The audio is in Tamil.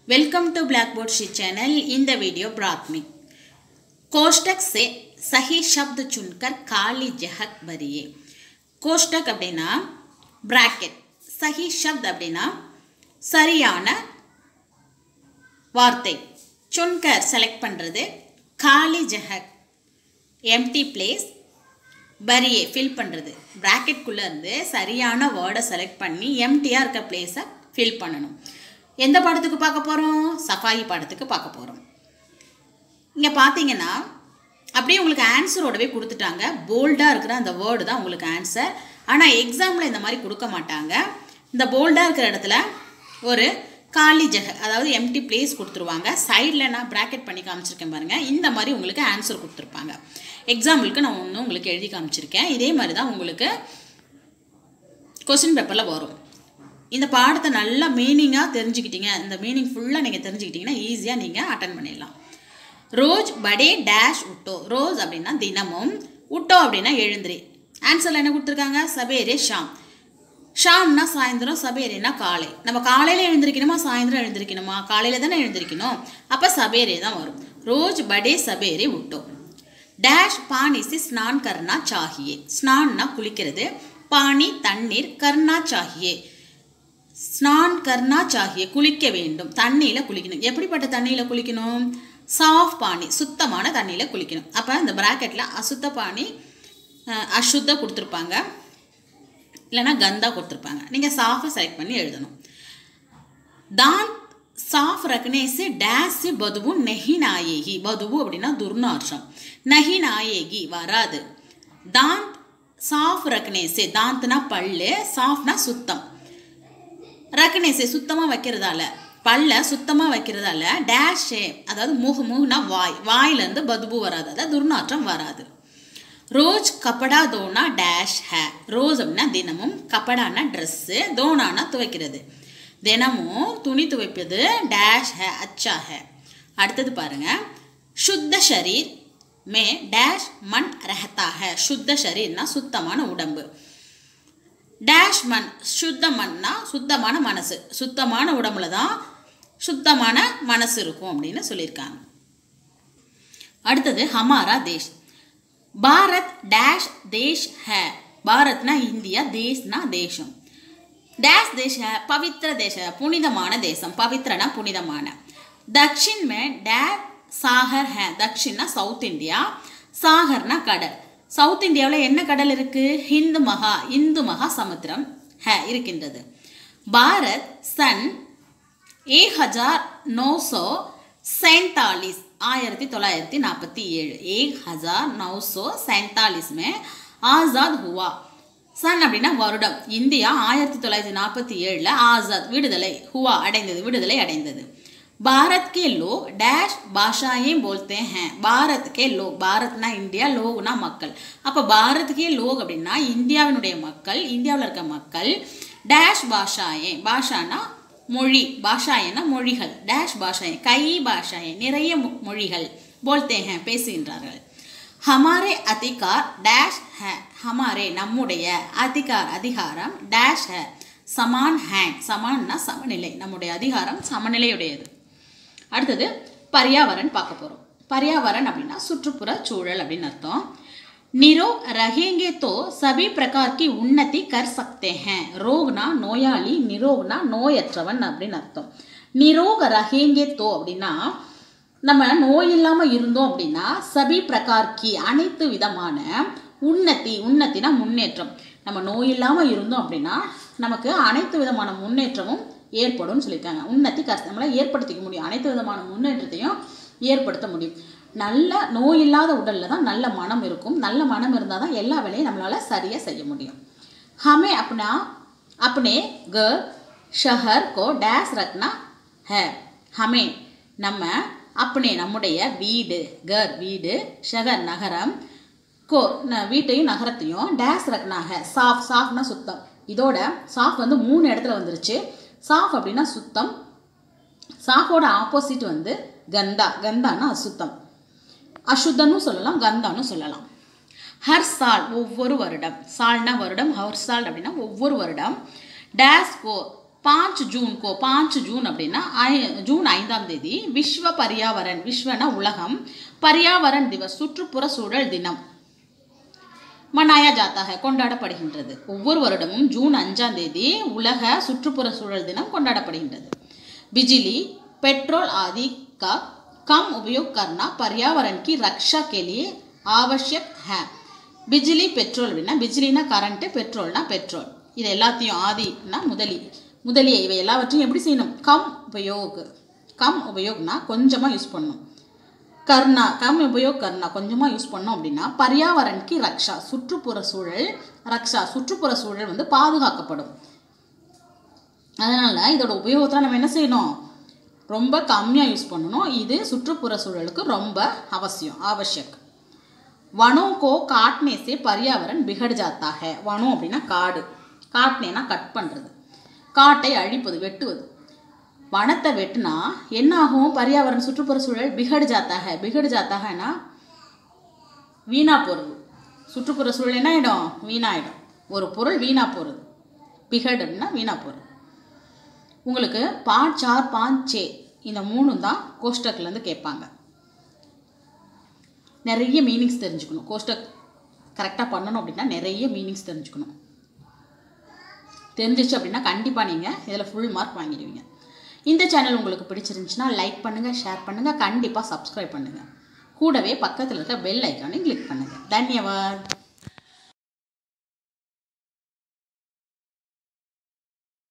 welcome to blackboard she channel in the video ब्राथमिक कोष्टक से सही शब्द चुनकर खाली जहक भरिए கோஷ்டக் அப்படின்னா பிராக்கெட் சஹி ஷப்த் அப்படின்னா சரியான வார்த்தை சுன்கர் செலக்ட் பண்ணுறது காலி ஜஹக் எம்டி பிளேஸ் பரியே ஃபில் பண்ணுறது ப்ராக்கெட்குள்ளே இருந்து சரியான வேர்டை செலக்ட் பண்ணி எம்டியாக இருக்க பிளேஸை ஃபில் பண்ணணும் எந்த பாடத்துக்கு பார்க்க போகிறோம் சஃபாயி பாடத்துக்கு பார்க்க போகிறோம் இங்கே பார்த்தீங்கன்னா அப்படியே உங்களுக்கு ஆன்சரோடவே கொடுத்துட்டாங்க போல்டாக இருக்கிற அந்த வேர்டு தான் உங்களுக்கு ஆன்சர் ஆனால் எக்ஸாமில் இந்த மாதிரி கொடுக்க மாட்டாங்க இந்த போல்டாக இருக்கிற இடத்துல ஒரு காலி ஜக அதாவது எம்டி பிளேஸ் கொடுத்துருவாங்க சைடில் நான் ப்ராக்கெட் பண்ணி காமிச்சிருக்கேன் பாருங்கள் இந்த மாதிரி உங்களுக்கு ஆன்சர் கொடுத்துருப்பாங்க எக்ஸாம்பிளுக்கு நான் ஒன்று உங்களுக்கு எழுதி காமிச்சிருக்கேன் இதே மாதிரி தான் உங்களுக்கு கொஸ்டின் பேப்பரில் வரும் இந்த பாடத்தை நல்லா மீனிங்காக தெரிஞ்சுக்கிட்டீங்க இந்த மீனிங் ஃபுல்லாக நீங்கள் தெரிஞ்சுக்கிட்டிங்கன்னா ஈஸியாக நீங்கள் அட்டன் பண்ணிடலாம் ரோஜ் படே டேஷ் உட்டோ ரோஸ் அப்படின்னா தினமும் உட்டோ அப்படின்னா எழுந்திரி ஆன்சரில் என்ன கொடுத்துருக்காங்க சபேரே ஷாம் ஷாம்னா சாயந்தரம் சபேரேனா காலை நம்ம காலையில் எழுந்திருக்கணுமா சாயந்தரம் எழுந்திருக்கணுமா காலையில் தானே எழுந்திருக்கணும் அப்போ சபேரே தான் வரும் ரோஜ் படே சபேரே உட்டோ டேஷ் பானி சி ஸ்நான் கர்னா சாகியே ஸ்நான்னா குளிக்கிறது பானி தண்ணீர் கர்னா சாகியே ஸ்நான் கர்னா சாகியே குளிக்க வேண்டும் தண்ணியில் குளிக்கணும் எப்படிப்பட்ட தண்ணியில் குளிக்கணும் சாஃப் பானி சுத்தமான தண்ணியில் குளிக்கணும் அப்போ இந்த ப்ராக்கெட்டில் அசுத்த பானி அசுத்த கொடுத்துருப்பாங்க இல்லைன்னா கந்தா கொடுத்துருப்பாங்க நீங்கள் சாஃபை செலக்ட் பண்ணி எழுதணும் தான் சாஃப் ரக்னே से डैश से बदबू नहीं नाएगी बदबू அப்படின்னா துர்நாற்றம் நஹி நாயேகி வராது தாந்த் சாஃப் ரக்னே से தாந்த்னா பல்லு சாஃப்னா சுத்தம் ரக்னே से சுத்தமாக வைக்கிறதால பல்ல சுத்தமாக வைக்கிறதால டேஷே அதாவது மூகு மூகுனா வாய் வாயிலேருந்து பதுபு வராது அதாவது துர்நாற்றம் வராது ரோஜ் கப்படா தோனா டேஷ் ஹே ரோஸ் அப்படின்னா தினமும் கப்படானா ட்ரெஸ்ஸு தோனானா துவைக்கிறது தினமும் துணி துவைப்பது டேஷ் ஹே அச்சா ஹே அடுத்தது பாருங்க சுத்த ஷரீர் மே டேஷ் மண் ரஹத்தா ஹே சுத்த ஷரீர்னா சுத்தமான உடம்பு டேஷ் மண் சுத்த மண்ணா சுத்தமான மனசு சுத்தமான உடம்புல தான் சுத்தமான மனசு இருக்கும் அப்படின்னு சொல்லியிருக்காங்க அடுத்தது ஹமாரா தேஷ் பாரத் டேஷ் தேஷ் ஹே பாரத்னா இந்தியா தேஷ்னா தேசம் டேஷ் தேஷ பவித்ர தேச புனிதமான தேசம் பவித்ரனா புனிதமான தக்ஷின் மே டே சாகர் ஹே தக்ஷின்னா சவுத் இந்தியா சாகர்னா கடல் சவுத் இந்தியாவில் என்ன கடல் இருக்குது ஹிந்து மகா இந்து மகா சமுத்திரம் ஹே இருக்கின்றது பாரத் சன் एक हजार नौ सौ सैंतालीस ஆயிரத்தி தொள்ளாயிரத்தி நாற்பத்தி ஏழு एक हजार नौ सौ सैंतालीस में ஆசாத் ஹுவா சன் அப்படின்னா வருடம் இந்தியா ஆயிரத்தி தொள்ளாயிரத்தி நாற்பத்தி ஏழில் ஆசாத் விடுதலை ஹுவா அடைந்தது விடுதலை அடைந்தது பாரத் கே லோக் டேஷ் பாஷாயே போல்தே ஹேன் பாரத் கே லோக் பாரத்னா இந்தியா லோக்னா மக்கள் அப்போ பாரத் கே லோக் அப்படின்னா இந்தியாவினுடைய மக்கள் இந்தியாவில் இருக்க மக்கள் டேஷ் பாஷாயே பாஷானா மொழி பாஷாயனா மொழிகள் டேஷ் பாஷாய கை பாஷாய நிறைய மொழிகள் போல்தே ஹே பேசுகின்றார்கள் ஹமாரே அதிகார் டேஷ் ஹே ஹமாரே நம்முடைய அதிகார் அதிகாரம் டேஷ் ஹே சமான் ஹேங் சமான்னா சமநிலை நம்முடைய அதிகாரம் சமநிலையுடையது அடுத்தது பர்யாவரன் பார்க்க போகிறோம் பர்யாவரன் அப்படின்னா சுற்றுப்புற சூழல் அப்படின்னு அர்த்தம் निरोग रहेंगे तो सभी प्रकार की उन्नति कर सकते हैं ரோக்னா நோயாளி நிரோக்னா நோயற்றவன் அப்படின்னு அர்த்தம் நிரோக ரஹேங்கே தோ அப்படின்னா நம்ம நோய் இல்லாமல் இருந்தோம் அப்படின்னா சபி பிரகார்கி அனைத்து விதமான உன்னதி உன்னத்தினா முன்னேற்றம் நம்ம நோய் இல்லாமல் இருந்தோம் அப்படின்னா நமக்கு அனைத்து விதமான முன்னேற்றமும் ஏற்படும்னு சொல்லியிருக்காங்க உன்னதி கஷ்டம் நம்மளால் ஏற்படுத்திக்க முடியும் அனைத்து விதமான முன்னேற்றத்தையும் ஏற்படுத்த முடியும் நல்ல நோய் இல்லாத உடலில் தான் நல்ல மனம் இருக்கும் நல்ல மனம் இருந்தால் தான் எல்லா வேலையும் நம்மளால் சரியாக செய்ய முடியும் ஹமே अपना अपने घर शहर को डैश रखना है हमें நம்ம அப்பனே நம்முடைய வீடு கர் வீடு ஷகர் நகரம் கோ வீட்டையும் நகரத்தையும் டேஸ் ரக்னாக சாஃப் சாஃப்னா சுத்தம் இதோட சாஃப் வந்து மூணு இடத்துல வந்துருச்சு சாஃப் அப்படின்னா சுத்தம் சாஃபோட ஆப்போசிட் வந்து கந்தா கந்தான்னா அசுத்தம் அசுத்தன்னு சொல்லலாம் கந்தான்னு சொல்லலாம் ஹர் சால் ஒவ்வொரு வருடம் சால்னா வருடம் ஹர் சால் அப்படின்னா ஒவ்வொரு வருடம் டேஸ் கோ பாஞ்ச் ஜூன் கோ பாஞ்ச் ஜூன் அப்படின்னா ஐ- ஜூன் ஐந்தாம் தேதி விஸ்வ பரியாவரன் விஸ்வனா உலகம் பரியாவரன் திவஸ் சுற்றுப்புற சூழல் தினம் மனாயா ஜாத்தா ஹை கொண்டாடப்படுகின்றது ஒவ்வொரு வருடமும் ஜூன் அஞ்சாம் தேதி உலக சுற்றுப்புற சூழல் தினம் கொண்டாடப்படுகின்றது बिजली पेट्रोल आदि का कम उपयोग करना पर्यावरण की रक्षा के लिए आवश्यक है பிஜிலி பெட்ரோல் அப்படின்னா பிஜிலினா கரண்ட்டு பெட்ரோல்னா பெட்ரோல் இது எல்லாத்தையும் ஆதினா முதலி முதலிய இவை எல்லாவற்றையும் எப்படி செய்யணும் கம் உபயோக் கம் உபயோக்னா கொஞ்சமாக யூஸ் பண்ணணும் கர்ணா கம் உபயோக் கர்ணா கொஞ்சமாக யூஸ் பண்ணோம் அப்படின்னா பர்யாவரனுக்கு ரக்ஷா சுற்றுப்புற சூழல் ரக்ஷா சுற்றுப்புற சூழல் வந்து பாதுகாக்கப்படும் அதனால் இதோட உபயோகத்தில் நம்ம என்ன செய்யணும் ரொம்ப கம்மியாக யூஸ் பண்ணணும் இது சுற்றுப்புற சூழலுக்கு ரொம்ப அவசியம் ஆவசியக் வனம் கோ காட்னே சே பர்யாவரன் பிகட் ஜாத்தா ஹே வனம் அப்படின்னா காடு காட்னேனா கட் பண்ணுறது காட்டை அழிப்பது வெட்டுவது வனத்தை வெட்டினா என்ன ஆகும் பர்யாவரன் சுற்றுப்புற சூழல் பிகடு ஜாத்தாக பிகடு ஜாத்தாகனா வீணா போகிறது சுற்றுப்புற சூழல் என்ன ஆகிடும் வீணாயிடும் ஒரு பொருள் வீணா போகிறது பிகடுன்னா வீணா போகிறது உங்களுக்கு பாட் சார் பாஞ்ச் சே இந்த மூணும் தான் கோஷ்டக்லேருந்து கேட்பாங்க நிறைய மீனிங்ஸ் தெரிஞ்சுக்கணும் கோஷ்டக் கரெக்டாக பண்ணணும் அப்படின்னா நிறைய மீனிங்ஸ் தெரிஞ்சுக்கணும் தெரிஞ்சிச்சு அப்படின்னா கண்டிப்பாக நீங்கள் இதில் ஃபுல் மார்க் வாங்கிடுவீங்க இந்த சேனல் உங்களுக்கு பிடிச்சிருந்துச்சுன்னா லைக் பண்ணுங்கள் ஷேர் பண்ணுங்கள் கண்டிப்பாக சப்ஸ்கிரைப் பண்ணுங்கள் கூடவே பக்கத்தில் இருக்க பெல் ஐக்கானை கிளிக் பண்ணுங்கள் தன்யவாத்